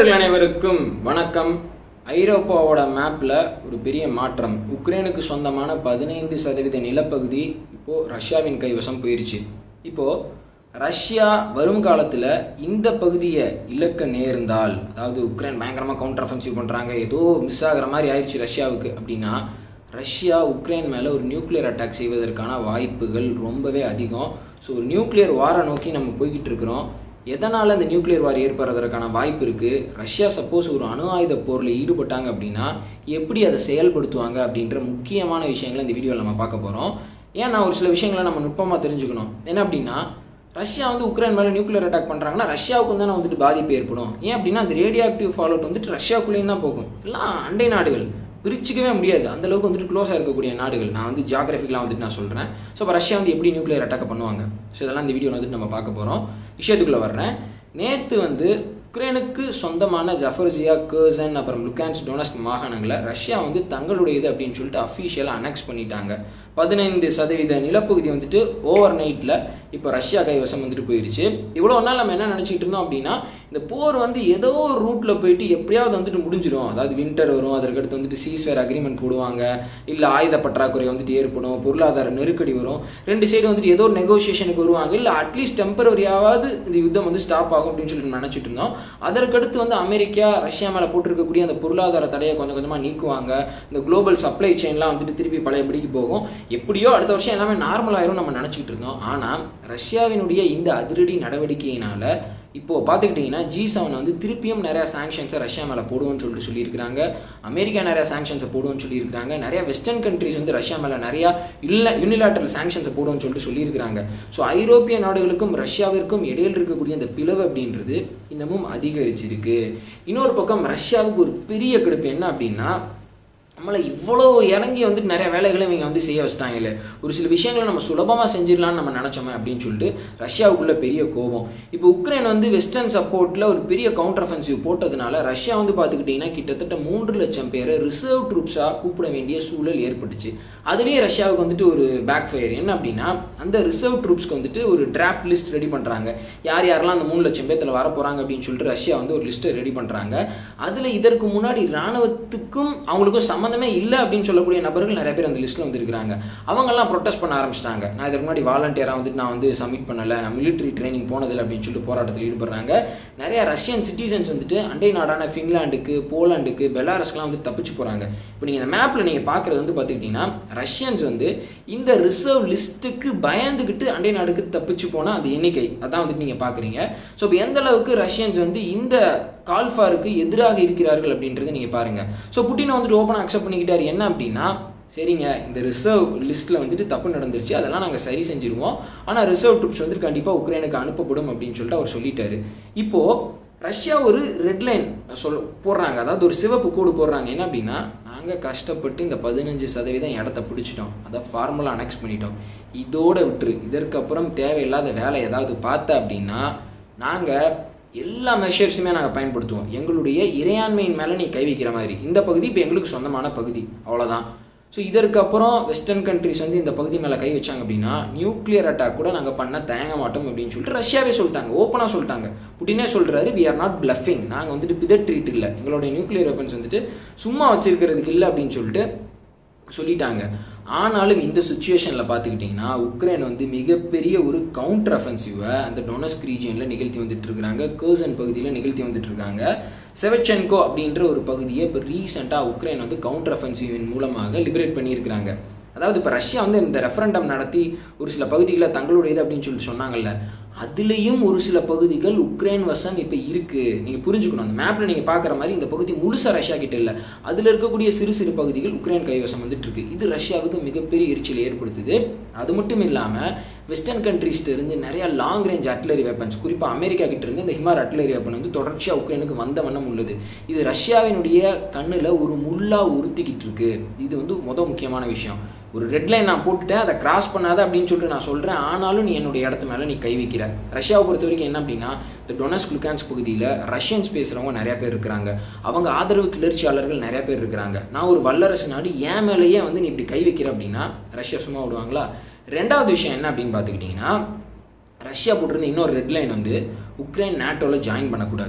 நண்பர்கள் அனைவருக்கும் வணக்கம் ஐரோப்பாவோட மேப்பில் ஒரு பெரிய மாற்றம் உக்ரைனுக்கு சொந்தமான பதினைந்து சதவீத நிலப்பகுதி இப்போ ரஷ்யாவின் கைவசம் போயிருச்சு இப்போ ரஷ்யா வரும் காலத்தில் இந்த பகுதியை இழக்க நேர்ந்தால் அதாவது உக்ரைன் பயங்கரமாக கவுண்டர் அஃபென்சிவ் பண்ணுறாங்க ஏதோ மிஸ் ஆகிற மாதிரி ஆயிடுச்சு ரஷ்யாவுக்கு அப்படின்னா ரஷ்யா உக்ரைன் மேலே ஒரு நியூக்ளியர் அட்டாக் செய்வதற்கான வாய்ப்புகள் ரொம்பவே அதிகம் ஸோ ஒரு நியூக்ளியர் வாரை நோக்கி நம்ம போய்கிட்டு இருக்கிறோம் எதனால் இந்த நியூக்ளியர் வார் ஏற்படுறதற்கான வாய்ப்பு இருக்குது ரஷ்யா சப்போஸ் ஒரு அணு ஆயுத போரில் ஈடுபட்டாங்க அப்படின்னா எப்படி அதை செயல்படுத்துவாங்க அப்படின்ற முக்கியமான விஷயங்களை இந்த வீடியோவில் நம்ம பார்க்க போகிறோம் ஏன்னா ஒரு சில விஷயங்களை நம்ம நுட்பமாக தெரிஞ்சுக்கணும் என்ன அப்படின்னா ரஷ்யா வந்து உக்ரைன் மேலே நியூக்ளியர் அட்டாக் பண்ணுறாங்கன்னா ரஷ்யாவுக்கு தானே வந்துட்டு பாதிப்பு ஏற்படும் ஏன் அப்படின்னா அந்த ரேடியோ ஆக்டிவ் ஃபாலோட் வந்துட்டு ரஷ்யாவுக்குள்ளேயும் தான் போகும் எல்லாம் அண்டை நாடுகள் பிரிச்சுக்கவே முடியாது அந்த அளவுக்கு வந்துட்டு க்ளோஸாக இருக்கக்கூடிய நாடுகள் நான் வந்து ஜியாகிரபிக்லாம் வந்துட்டு நான் சொல்கிறேன் ஸோ அப்போ ரஷ்யா வந்து எப்படி நியூக்ளியர் அட்டாக் பண்ணுவாங்க ஸோ இதெல்லாம் இந்த வீடியோவில் வந்துட்டு நம்ம பார்க்க போகிறோம் விஷயத்துக்குள்ளே வர்றேன் நேற்று வந்து உக்ரைனுக்கு சொந்தமான ஜஃபர்ஜியா கர்சன் அப்புறம் லுகான்ஸ் டொனஸ்க் மாகாணங்களை ரஷ்யா வந்து தங்களுடையது அப்படின்னு சொல்லிட்டு அஃபீஷியலாக அனெக்ஸ் பண்ணிட்டாங்க பதினைந்து சதவீத நிலப்பகுதி வந்துட்டு ஓவர் நைட்டில் இப்போ ரஷ்யா கைவசம் வந்துட்டு போயிருச்சு இவ்வளோ நாள் நம்ம என்ன நினச்சிக்கிட்டு இருந்தோம் அப்படின்னா இந்த போர் வந்து ஏதோ ஒரு ரூட்டில் போயிட்டு எப்படியாவது வந்துட்டு முடிஞ்சிடும் அதாவது வின்டர் வரும் அதற்கடுத்து வந்துட்டு சீஸ்வேர் அக்ரிமெண்ட் போடுவாங்க இல்லை ஆயுத பற்றாக்குறை வந்துட்டு ஏற்படும் பொருளாதார நெருக்கடி வரும் ரெண்டு சைடு வந்துட்டு ஏதோ ஒரு நெகோசியேஷனுக்கு வருவாங்க இல்லை அட்லீஸ்ட் டெம்பரரியாவது இந்த யுத்தம் வந்து ஸ்டாப் ஆகும் அப்படின்னு சொல்லிட்டு நினச்சிட்டு இருந்தோம் அதற்கடுத்து வந்து அமெரிக்கா ரஷ்யா மேலே போட்டிருக்கக்கூடிய அந்த பொருளாதார தடையை கொஞ்சம் கொஞ்சமாக நீக்குவாங்க இந்த குளோபல் சப்ளை செயின்லாம் வந்துட்டு திருப்பி பழையபடிக்கு போகும் எப்படியோ அடுத்த வருஷம் எல்லாமே நார்மல் ஆயிரும் நம்ம நினச்சிக்கிட்டு இருந்தோம் ஆனால் ரஷ்யாவினுடைய இந்த அதிரடி நடவடிக்கையினால இப்போ பார்த்துக்கிட்டிங்கன்னா ஜி செவன் வந்து திருப்பியும் நிறையா சாங்ஷன்ஸை ரஷ்யா மேலே போடுவோம்னு சொல்லிட்டு சொல்லியிருக்கிறாங்க அமெரிக்கா நிறையா சாங்ஷன்ஸை போடுவோம்னு சொல்லியிருக்காங்க நிறைய வெஸ்டர்ன் கண்ட்ரிஸ் வந்து ரஷ்யா மேலே நிறையா இல்லை யூனிலாட்ரல் சாங்ஷன்ஸை போடுவோம்னு சொல்லிட்டு சொல்லியிருக்கிறாங்க ஸோ ஐரோப்பிய நாடுகளுக்கும் ரஷ்யாவிற்கும் இடையில் இருக்கக்கூடிய அந்த பிளவு அப்படின்றது இன்னமும் அதிகரிச்சிருக்கு இன்னொரு பக்கம் ரஷ்யாவுக்கு ஒரு பெரிய கடுப்பு என்ன அப்படின்னா நம்மளை இவ்வளோ இறங்கி வந்து நிறைய வேலைகளை இவங்க வந்து செய்ய வச்சிட்டாங்களே ஒரு சில விஷயங்களை நம்ம சுலபமாக செஞ்சிடலாம்னு நம்ம நினச்சோமே அப்படின்னு சொல்லிட்டு ரஷ்யாவுக்குள்ள பெரிய கோபம் இப்போ உக்ரைன் வந்து வெஸ்டர்ன் சப்போர்ட்டில் ஒரு பெரிய கவுண்டர் அஃபென்சிவ் போட்டதுனால ரஷ்யா வந்து பார்த்துக்கிட்டிங்கன்னா கிட்டத்தட்ட மூன்று லட்சம் பேரை ரிசர்வ் ட்ரூப்ஸாக கூப்பிட வேண்டிய சூழல் ஏற்பட்டுச்சு அதுலேயே ரஷ்யாவுக்கு வந்துட்டு ஒரு பேக் ஃபயர் என்ன அப்படின்னா அந்த ரிசர்வ் ட்ரூப்ஸ்க்கு வந்துட்டு ஒரு டிராஃப்ட் லிஸ்ட் ரெடி பண்ணுறாங்க யார் யாரெல்லாம் அந்த மூணு லட்சம் பேர்த்தில் வர போகிறாங்க அப்படின்னு சொல்லிட்டு ரஷ்யா வந்து ஒரு லிஸ்ட்டை ரெடி பண்ணுறாங்க அதில் இதற்கு முன்னாடி இராணுவத்துக்கும் அவங்களுக்கும் சம்மந்தமே இல்லை அப்படின்னு சொல்லக்கூடிய நபர்கள் நிறைய பேர் அந்த லிஸ்ட்டில் வந்து இருக்கிறாங்க அவங்கெல்லாம் ப்ரொட்டஸ்ட் பண்ண ஆரம்பிச்சிட்டாங்க நான் இதற்கு முன்னாடி வாலண்டியராக வந்துட்டு நான் வந்து சப்மிட் பண்ணலை நான் மிலிட்ரி ட்ரைனிங் போனதில்லை அப்படின்னு சொல்லிட்டு போராட்டத்தில் ஈடுபடுறாங்க நிறைய ரஷ்யன் சிட்டிசன்ஸ் வந்துட்டு அண்டை நாடான ஃபின்லாண்டுக்கு போலாண்டுக்கு பெலாரஸ்க்குலாம் வந்து தப்பிச்சு போகிறாங்க இப்போ நீங்கள் இந்த மேப்பில் நீங்கள் பார்க்குறது வந்து பார்த்துக்கிட்டிங்கன்னா ரஷ்யன்ஸ் வந்து இந்த ரிசர்வ் லிஸ்ட்டுக்கு பயந்துக்கிட்டு அண்டை நாடுக்கு தப்பிச்சு போனால் அந்த எண்ணிக்கை அதான் வந்துட்டு நீங்கள் பார்க்குறீங்க ஸோ இப்போ எந்த அளவுக்கு ரஷ்யன்ஸ் வந்து இந்த கால்ஃபாருக்கு எதிராக இருக்கிறார்கள் அப்படின்றத நீங்கள் பாருங்கள் ஸோ புட்டினை வந்துட்டு ஓப்பனாக அக்செப்ட் பண்ணிக்கிட்டார் என்ன அப்படின்னா சரிங்க இந்த ரிசர்வ் லிஸ்ட்டில் வந்துட்டு தப்பு நடந்துருச்சு அதெல்லாம் நாங்கள் சரி செஞ்சுருவோம் ஆனால் ரிசர்வ் ட்ரூப்ஸ் வந்துட்டு கண்டிப்பாக உக்ரைனுக்கு அனுப்பப்படும் அப்படின்னு சொல்லிட்டு அவர் சொல்லிட்டாரு இப்போது ரஷ்யா ஒரு ரெட் லைன் சொல் போடுறாங்க அதாவது ஒரு சிவப்பு கோடு போடுறாங்க என்ன அப்படின்னா நாங்கள் கஷ்டப்பட்டு இந்த பதினஞ்சு சதவீதம் இடத்த பிடிச்சிட்டோம் அதை ஃபார்முலா அனெக்ஸ் பண்ணிட்டோம் இதோட விட்டுரு இதற்கப்புறம் தேவையில்லாத வேலை ஏதாவது பார்த்த அப்படின்னா நாங்கள் எல்லா மெஷர்ஸுமே நாங்கள் பயன்படுத்துவோம் எங்களுடைய இறையாண்மையின் மேலே நீ கை வைக்கிற மாதிரி இந்த பகுதி இப்போ எங்களுக்கு சொந்தமான பகுதி அவ்வளோதான் ஸோ இதற்கப்புறம் வெஸ்டர்ன் கண்ட்ரிஸ் வந்து இந்த பகுதி மேலே கை வச்சாங்க அப்படின்னா நியூக்ளியர் அட்டாக் கூட நாங்கள் பண்ண தயங்க மாட்டோம் அப்படின்னு சொல்லிட்டு ரஷ்யாவே சொல்லிட்டாங்க ஓப்பனாக சொல்லிட்டாங்க புட்டினே சொல்கிறாரு வி ஆர் நாட் பிளஃபிங் நாங்கள் வந்துட்டு பிதட்ரீட் இல்லை எங்களுடைய நியூக்ளியர் வெப்பன்ஸ் வந்துட்டு சும்மா வச்சிருக்கிறதுக்கு இல்லை அப்படின்னு சொல்லிட்டு சொல்லிட்டாங்க ஆனாலும் இந்த சுச்சுவேஷனில் பார்த்துக்கிட்டிங்கன்னா உக்ரைன் வந்து மிகப்பெரிய ஒரு கவுண்டர் அஃபென்சிவை அந்த டொனஸ்க் ரீஜியனில் நிகழ்த்தி வந்துட்டு இருக்கிறாங்க கர்சன் பகுதியில் நிகழ்த்தி வந்துட்டு இருக்காங்க செவச்சென்கோ அப்படின்ற ஒரு பகுதியை இப்போ ரீசெண்டாக உக்ரைன் வந்து கவுண்டர் அஃபென்சிவின் மூலமாக லிபரேட் பண்ணியிருக்கிறாங்க அதாவது இப்போ ரஷ்யா வந்து இந்த ரெஃபரண்டம் நடத்தி ஒரு சில பகுதிகளை தங்களுடையது அப்படின்னு சொல்லிட்டு சொன்னாங்கல்ல அதுலேயும் ஒரு சில பகுதிகள் உக்ரைன் வசம் இப்போ இருக்குது நீங்கள் புரிஞ்சுக்கணும் அந்த மேப்பில் நீங்கள் பார்க்குற மாதிரி இந்த பகுதி முழுசாக ரஷ்யா கிட்ட இல்லை அதில் இருக்கக்கூடிய சிறு சிறு பகுதிகள் உக்ரைன் கைவசம் வந்துட்டு இருக்கு இது ரஷ்யாவுக்கு மிகப்பெரிய எரிச்சலை ஏற்படுத்துது அது மட்டும் இல்லாமல் வெஸ்டர்ன் கண்ட்ரீஸ்ல இருந்து நிறைய லாங் ரேஞ்ச் அட்லரி வெப்பன்ஸ் குறிப்பாக அமெரிக்கா கிட்ட இருந்து இந்த ஹிமார் அட்லரி வெப்பன் வந்து தொடர்ச்சியாக உக்ரைனுக்கு வந்த வண்ணம் உள்ளது இது ரஷ்யாவினுடைய கண்ணில் ஒரு முள்ளா உறுத்திக்கிட்டு இருக்கு இது வந்து முத முக்கியமான விஷயம் ஒரு ரெட் லைன் நான் போட்டுட்டேன் அதை கிராஸ் பண்ணாத அப்படின்னு சொல்லிட்டு நான் சொல்கிறேன் ஆனாலும் நீ என்னுடைய இடத்து மேலே நீ கை வைக்கிற ரஷ்யாவை பொறுத்த வரைக்கும் என்ன அப்படின்னா இந்த டொனஸ்க் லுகான்ஸ் பகுதியில் ரஷ்யன்ஸ் பேசுகிறவங்க நிறைய பேர் இருக்கிறாங்க அவங்க ஆதரவு கிளர்ச்சியாளர்கள் நிறைய பேர் இருக்கிறாங்க நான் ஒரு வல்லரசு நாடு ஏன் மேலேயே வந்து நீ இப்படி கை வைக்கிற அப்படின்னா ரஷ்யா சும்மா விடுவாங்களா ரெண்டாவது விஷயம் என்ன அப்படின்னு பார்த்துக்கிட்டிங்கன்னா ரஷ்யா போட்டிருந்த இன்னொரு ரெட் லைன் வந்து உக்ரைன் நேட்டோவில் ஜாயின் பண்ணக்கூடாது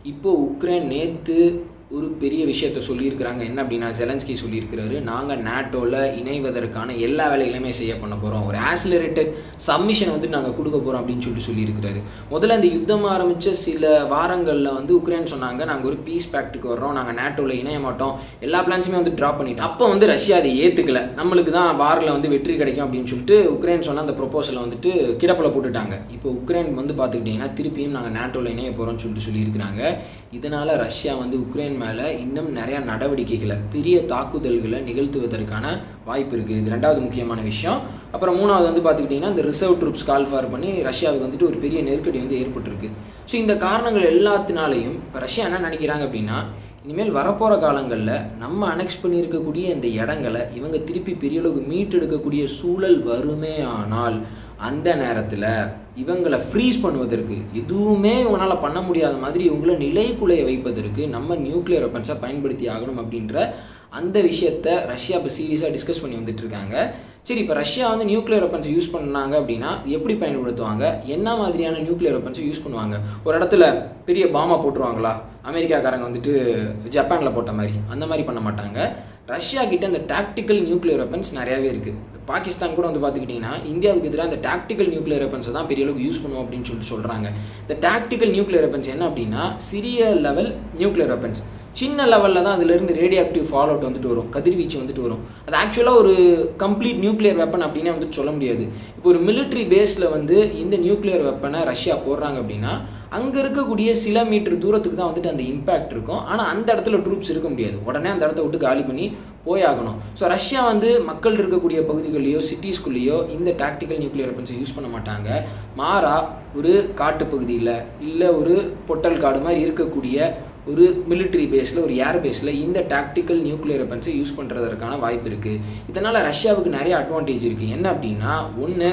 இப்போ உக்ரைன் நேற்று ஒரு பெரிய விஷயத்த சொல்லியிருக்கிறாங்க என்ன அப்படின்னா ஜெலன்ஸ்கி சொல்லியிருக்கிறாரு நாங்கள் நேட்டோவில் இணைவதற்கான எல்லா வேலைகளுமே செய்ய பண்ண போகிறோம் ஒரு ஆக்சிலரேட்டட் சப்மிஷன் வந்து நாங்கள் கொடுக்க போகிறோம் அப்படின்னு சொல்லிட்டு சொல்லியிருக்கிறாரு முதல்ல அந்த யுத்தம் ஆரம்பித்த சில வாரங்களில் வந்து உக்ரைன் சொன்னாங்க நாங்கள் ஒரு பீஸ் பேக்ட்டுக்கு வர்றோம் நாங்கள் நேட்டோவில் இணைய மாட்டோம் எல்லா பிளான்ஸுமே வந்து ட்ராப் பண்ணிட்டோம் அப்போ வந்து ரஷ்யா அதை ஏற்றுக்கல நம்மளுக்கு தான் வாரில் வந்து வெற்றி கிடைக்கும் அப்படின்னு சொல்லிட்டு உக்ரைன் சொன்ன அந்த ப்ரொபோசலை வந்துட்டு கிடப்பில் போட்டுட்டாங்க இப்போ உக்ரைன் வந்து பார்த்துக்கிட்டிங்கன்னா திருப்பியும் நாங்கள் நேட்டோவில் இணைய போகிறோம்னு சொல்லிட்டு சொல்லியிருக்கிறாங்க இதனால் ரஷ்யா வந்து உக்ரைன் மேலே இன்னும் நிறையா நடவடிக்கைகளை பெரிய தாக்குதல்களை நிகழ்த்துவதற்கான வாய்ப்பு இருக்குது இது ரெண்டாவது முக்கியமான விஷயம் அப்புறம் மூணாவது வந்து பார்த்துக்கிட்டிங்கன்னா இந்த ரிசர்வ் ட்ரூப்ஸ் கால் ஃபார் பண்ணி ரஷ்யாவுக்கு வந்துட்டு ஒரு பெரிய நெருக்கடி வந்து ஏற்பட்டிருக்கு ஸோ இந்த காரணங்கள் எல்லாத்தினாலையும் இப்போ ரஷ்யா என்ன நினைக்கிறாங்க அப்படின்னா இனிமேல் வரப்போகிற காலங்களில் நம்ம அனெக்ஸ் பண்ணியிருக்கக்கூடிய இந்த இடங்களை இவங்க திருப்பி பெரிய அளவுக்கு மீட்டெடுக்கக்கூடிய சூழல் வருமே ஆனால் அந்த நேரத்தில் இவங்களை ஃப்ரீஸ் பண்ணுவதற்கு எதுவுமே இவங்களால் பண்ண முடியாத மாதிரி இவங்களை நிலைக்குலைய வைப்பதற்கு நம்ம நியூக்ளியர் வெப்பன்ஸை பயன்படுத்தி ஆகணும் அப்படின்ற அந்த விஷயத்த ரஷ்யா இப்போ சீரியஸாக டிஸ்கஸ் பண்ணி வந்துட்டு இருக்காங்க சரி இப்போ ரஷ்யா வந்து நியூக்ளியர் வெப்பன்ஸ் யூஸ் பண்ணாங்க அப்படின்னா எப்படி பயன்படுத்துவாங்க என்ன மாதிரியான நியூக்ளியர் வெப்பன்ஸை யூஸ் பண்ணுவாங்க ஒரு இடத்துல பெரிய பாமா போட்டுருவாங்களா அமெரிக்காக்காரங்க வந்துட்டு ஜப்பானில் போட்ட மாதிரி அந்த மாதிரி பண்ண மாட்டாங்க ரஷ்யா கிட்ட அந்த டாக்டிக்கல் நியூக்ளியர் வெப்பன்ஸ் நிறையாவே இருக்குது பாகிஸ்தான் கூட வந்து பார்த்துக்கிட்டிங்கன்னா இந்தியாவுக்கு எதிராக அந்த டாக்டிக்கல் நியூக்ளியர் வெப்பன்ஸை தான் பெரிய அளவுக்கு யூஸ் பண்ணுவோம் அப்படின்னு சொல்லிட்டு சொல்கிறாங்க இந்த டாக்டிக்கல் நியூக்ளியர் வெப்பன்ஸ் என்ன அப்படின்னா சிறிய லெவல் நியூக்ளியர் வெப்பன்ஸ் சின்ன லெவலில் தான் அதுலேருந்து ரேடியோ ஆக்டிவ் ஃபால் அவுட் வந்துட்டு வரும் கதிர்வீச்சு வந்துட்டு வரும் அது ஆக்சுவலாக ஒரு கம்ப்ளீட் நியூக்ளியர் வெப்பன் அப்படின்னே வந்துட்டு சொல்ல முடியாது இப்போ ஒரு மிலிட்ரி பேஸில் வந்து இந்த நியூக்ளியர் வெப்பனை ரஷ்யா போடுறாங்க அப்படின்னா அங்கே இருக்கக்கூடிய சில மீட்டர் தூரத்துக்கு தான் வந்துட்டு அந்த இம்பேக்ட் இருக்கும் ஆனால் அந்த இடத்துல ட்ரூப்ஸ் இருக்க முடியாது உடனே அந்த இடத்த விட்டு காலி பண்ணி போயாகணும் ஸோ ரஷ்யா வந்து மக்கள் இருக்கக்கூடிய பகுதிகளிலேயோ சிட்டிஸ்குள்ளேயோ இந்த டாக்டிக்கல் நியூக்ளியர் வெப்பன்ஸை யூஸ் பண்ண மாட்டாங்க மாறா ஒரு காட்டு பகுதியில் இல்லை ஒரு பொட்டல் காடு மாதிரி இருக்கக்கூடிய ஒரு மிலிட்ரி பேஸில் ஒரு ஏர் பேஸில் இந்த டாக்டிக்கல் நியூக்ளியர் வெப்பன்ஸை யூஸ் பண்ணுறதற்கான வாய்ப்பு இருக்குது இதனால் ரஷ்யாவுக்கு நிறைய அட்வான்டேஜ் இருக்குது என்ன அப்படின்னா ஒன்று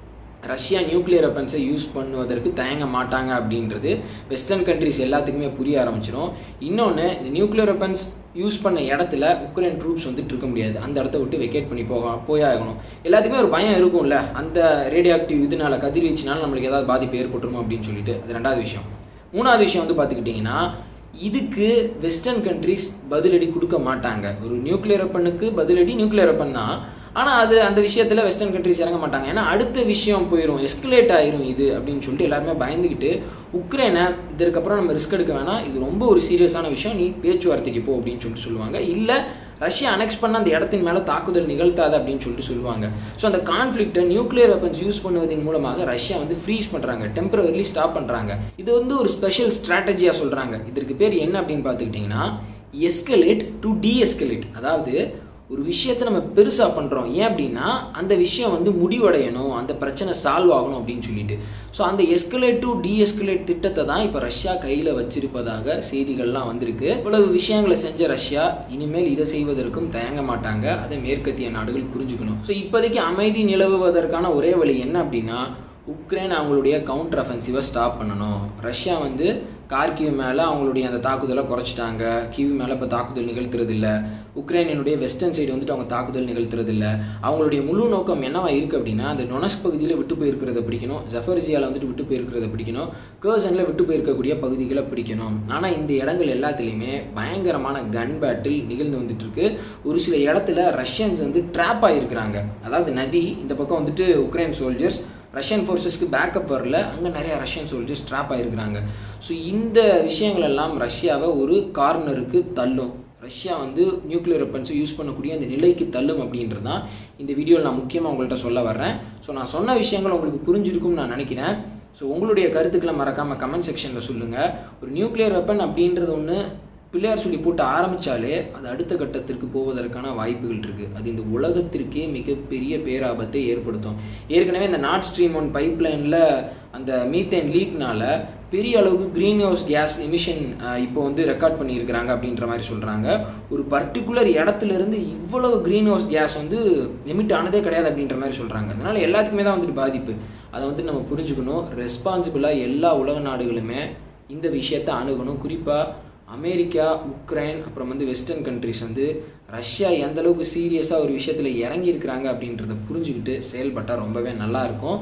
ரஷ்யா நியூக்ளியர் வெப்பன்ஸை யூஸ் பண்ணுவதற்கு தயங்க மாட்டாங்க அப்படின்றது வெஸ்டர்ன் கண்ட்ரிஸ் எல்லாத்துக்குமே புரிய ஆரம்பிச்சிடும் இன்னொன்று இந்த நியூக்ளியர் வெப்பன்ஸ் யூஸ் பண்ண இடத்துல உக்ரைன் ட்ரூப்ஸ் வந்துட்டு இருக்க முடியாது அந்த இடத்த விட்டு வெக்கேட் பண்ணி போக போயாகணும் எல்லாத்துக்குமே ஒரு பயம் இருக்கும்ல அந்த ரேடியோ ஆக்டிவ் இதனால கதிர்வீச்சினால நம்மளுக்கு ஏதாவது பாதிப்பு ஏற்பட்டுருமோ அப்படின்னு சொல்லிட்டு அது ரெண்டாவது விஷயம் மூணாவது விஷயம் வந்து பார்த்துக்கிட்டிங்கன்னா இதுக்கு வெஸ்டர்ன் கண்ட்ரிஸ் பதிலடி கொடுக்க மாட்டாங்க ஒரு நியூக்ளியர் வெப்பனுக்கு பதிலடி நியூக்ளியர் வெப்பன் தான் ஆனால் அது அந்த விஷயத்தில் வெஸ்டர்ன் கண்ட்ரிஸ் இறங்க மாட்டாங்க ஏன்னா அடுத்த விஷயம் போயிடும் எஸ்கலேட் ஆயிரும் இது அப்படின்னு சொல்லிட்டு எல்லாருமே பயந்துக்கிட்டு உக்ரைனை இதற்கப்புறம் நம்ம ரிஸ்க் எடுக்க வேணாம் இது ரொம்ப ஒரு சீரியஸான விஷயம் நீ பேச்சுவார்த்தைக்கு போ அப்படின்னு சொல்லிட்டு சொல்லுவாங்க இல்லை ரஷ்யா அனெக்ஸ் பண்ண அந்த இடத்தின் மேலே தாக்குதல் நிகழ்த்தாது அப்படின்னு சொல்லிட்டு சொல்லுவாங்க ஸோ அந்த கான்ஃப்ளிக்ட்டை நியூக்ளியர் வெப்பன்ஸ் யூஸ் பண்ணுவதன் மூலமாக ரஷ்யா வந்து ஃப்ரீஸ் பண்ணுறாங்க டெம்பரவரிலி ஸ்டாப் பண்ணுறாங்க இது வந்து ஒரு ஸ்பெஷல் ஸ்ட்ராட்டஜியாக சொல்கிறாங்க இதற்கு பேர் என்ன அப்படின்னு பார்த்துக்கிட்டிங்கன்னா எஸ்கலேட் டு டீஎஸ்கலேட் அதாவது ஒரு விஷயத்தை நம்ம பெருசாக பண்ணுறோம் ஏன் அப்படின்னா அந்த விஷயம் வந்து முடிவடையணும் அந்த பிரச்சனை சால்வ் ஆகணும் அப்படின்னு சொல்லிட்டு ஸோ அந்த எஸ்கலேட் டு டீஎஸ்கலேட் திட்டத்தை தான் இப்போ ரஷ்யா கையில் வச்சிருப்பதாக செய்திகள்லாம் வந்திருக்கு இவ்வளவு விஷயங்களை செஞ்ச ரஷ்யா இனிமேல் இதை செய்வதற்கும் தயங்க மாட்டாங்க அதை மேற்கத்திய நாடுகள் புரிஞ்சுக்கணும் ஸோ இப்போதைக்கு அமைதி நிலவுவதற்கான ஒரே வழி என்ன அப்படின்னா உக்ரைன் அவங்களுடைய கவுண்டர் அஃபென்சிவை ஸ்டாப் பண்ணணும் ரஷ்யா வந்து கார்கிவ் மேலே அவங்களுடைய அந்த தாக்குதலை குறைச்சிட்டாங்க கிவ் மேலே இப்போ தாக்குதல் நிகழ்த்துறது இல்லை உக்ரைனினுடைய வெஸ்டர்ன் சைடு வந்துட்டு அவங்க தாக்குதல் நிகழ்த்துறது இல்லை அவங்களுடைய முழு நோக்கம் என்னவா இருக்குது அப்படின்னா அந்த நொனஸ் பகுதியில் விட்டு போயிருக்கிறத பிடிக்கணும் ஜஃபர்ஜியாவில் வந்துட்டு விட்டு போயிருக்கிறத பிடிக்கணும் கேர்சனில் விட்டு போயிருக்கக்கூடிய பகுதிகளை பிடிக்கணும் ஆனால் இந்த இடங்கள் எல்லாத்துலேயுமே பயங்கரமான கன் பேட்டில் நிகழ்ந்து வந்துட்டு இருக்கு ஒரு சில இடத்துல ரஷ்யன்ஸ் வந்து ட்ராப் ஆகிருக்கிறாங்க அதாவது நதி இந்த பக்கம் வந்துட்டு உக்ரைன் சோல்ஜர்ஸ் ரஷ்யன் ஃபோர்ஸஸ்க்கு பேக்கப் வரல அங்கே நிறைய ரஷ்யன் சோல்ஜர்ஸ் ட்ராப் ஆகிருக்கிறாங்க ஸோ இந்த விஷயங்கள் எல்லாம் ரஷ்யாவை ஒரு கார்னருக்கு தள்ளும் ரஷ்யா வந்து நியூக்ளியர் வெப்பன்ஸை யூஸ் பண்ணக்கூடிய அந்த நிலைக்கு தள்ளும் அப்படின்றது தான் இந்த வீடியோவில் நான் முக்கியமாக உங்கள்கிட்ட சொல்ல வர்றேன் ஸோ நான் சொன்ன விஷயங்கள் உங்களுக்கு புரிஞ்சிருக்கும்னு நான் நினைக்கிறேன் ஸோ உங்களுடைய கருத்துக்களை மறக்காமல் கமெண்ட் செக்ஷனில் சொல்லுங்கள் ஒரு நியூக்ளியர் வெப்பன் அப்படின்றது ஒன்று பிள்ளையார் சொல்லி போட்டு ஆரம்பித்தாலே அது அடுத்த கட்டத்திற்கு போவதற்கான வாய்ப்புகள் இருக்குது அது இந்த உலகத்திற்கே மிகப்பெரிய பேராபத்தை ஏற்படுத்தும் ஏற்கனவே இந்த நார்த் ஸ்ட்ரீம் ஒன் பைப் லைனில் அந்த மீத்தேன் லீக்னால பெரிய அளவுக்கு க்ரீன் ஹவுஸ் கேஸ் எமிஷன் இப்போ வந்து ரெக்கார்ட் பண்ணியிருக்கிறாங்க அப்படின்ற மாதிரி சொல்கிறாங்க ஒரு பர்டிகுலர் இடத்துல இருந்து இவ்வளவு க்ரீன் ஹவுஸ் கேஸ் வந்து எமிட் ஆனதே கிடையாது அப்படின்ற மாதிரி சொல்கிறாங்க அதனால் எல்லாத்துக்குமே தான் வந்துட்டு பாதிப்பு அதை வந்து நம்ம புரிஞ்சுக்கணும் ரெஸ்பான்சிபிளாக எல்லா உலக நாடுகளுமே இந்த விஷயத்தை அணுகணும் குறிப்பாக அமெரிக்கா உக்ரைன் அப்புறம் வந்து வெஸ்டர்ன் கண்ட்ரிஸ் வந்து ரஷ்யா எந்த அளவுக்கு சீரியஸாக ஒரு விஷயத்தில் இறங்கி இருக்கிறாங்க அப்படின்றத புரிஞ்சுக்கிட்டு செயல்பட்டால் ரொம்பவே நல்லா இருக்கும்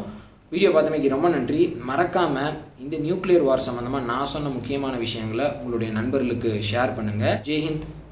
வீடியோ பார்த்தமைக்கு ரொம்ப நன்றி மறக்காமல் இந்த நியூக்ளியர் வார் சம்மந்தமாக நான் சொன்ன முக்கியமான விஷயங்களை உங்களுடைய நண்பர்களுக்கு ஷேர் பண்ணுங்கள் ஜெய்ஹிந்த்